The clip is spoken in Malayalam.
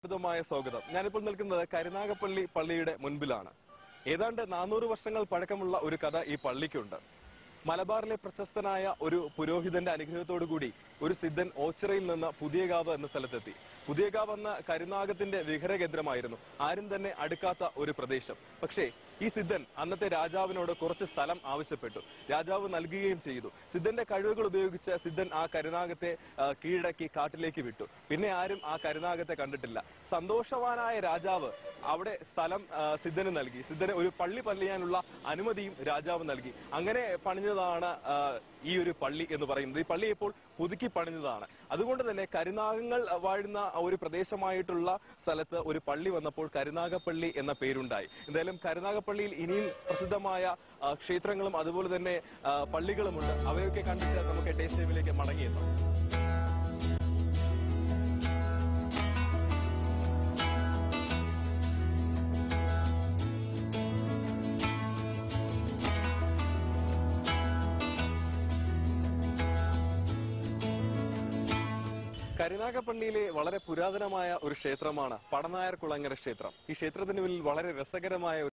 മായ സ്വാഗതം ഞാനിപ്പോൾ നിൽക്കുന്നത് കരുനാഗപ്പള്ളി പള്ളിയുടെ മുൻപിലാണ് ഏതാണ്ട് നാനൂറ് വർഷങ്ങൾ പഴക്കമുള്ള ഒരു കഥ ഈ പള്ളിക്കുണ്ട് മലബാറിലെ പ്രശസ്തനായ ഒരു പുരോഹിതന്റെ അനുഗ്രഹത്തോടു കൂടി ഒരു സിദ്ധൻ ഓച്ചിറയിൽ നിന്ന് പുതിയകാവ് എന്ന സ്ഥലത്തെത്തി പുതിയകാവ് എന്ന കരുനാഗത്തിന്റെ വിഹര കേന്ദ്രമായിരുന്നു ആരും തന്നെ അടുക്കാത്ത ഒരു പ്രദേശം പക്ഷേ ഈ സിദ്ധൻ അന്നത്തെ രാജാവിനോട് കുറച്ച് സ്ഥലം ആവശ്യപ്പെട്ടു രാജാവ് നൽകുകയും ചെയ്തു സിദ്ധന്റെ കഴിവുകൾ ഉപയോഗിച്ച് സിദ്ധൻ ആ കരുനാഗത്തെ ആ, കീഴടക്കി കാട്ടിലേക്ക് വിട്ടു പിന്നെ ആരും ആ കരുനാഗത്തെ കണ്ടിട്ടില്ല സന്തോഷവാനായ രാജാവ് അവിടെ സ്ഥലം ആ, സിദ്ധന് നൽകി സിദ്ധന് ഒരു പള്ളി പള്ളിയാനുള്ള അനുമതിയും രാജാവ് നൽകി അങ്ങനെ പണിഞ്ഞതാണ് ആ, ഈ ഒരു പള്ളി എന്ന് പറയുന്നത് ഈ പള്ളി ഇപ്പോൾ പുതുക്കി പണിഞ്ഞതാണ് അതുകൊണ്ട് തന്നെ കരുനാഗങ്ങൾ വാഴുന്ന ഒരു പ്രദേശമായിട്ടുള്ള സ്ഥലത്ത് ഒരു പള്ളി വന്നപ്പോൾ കരുനാഗപ്പള്ളി എന്ന പേരുണ്ടായി എന്തായാലും കരുനാഗപ്പള്ളിയിൽ ഇനിയും പ്രസിദ്ധമായ ആ, ക്ഷേത്രങ്ങളും അതുപോലെ തന്നെ ആ, പള്ളികളുമുണ്ട് അവയൊക്കെ കണ്ടിട്ട് നമുക്ക് ടേസ്റ്റ് ടൈമിലേക്ക് മടങ്ങിയെത്താം കരുനാഗപ്പള്ളിയിലെ വളരെ പുരാതനമായ ഒരു ക്ഷേത്രമാണ് പടനായർ കുളങ്ങര ക്ഷേത്രം ഈ ക്ഷേത്രത്തിന് മുന്നിൽ വളരെ രസകരമായ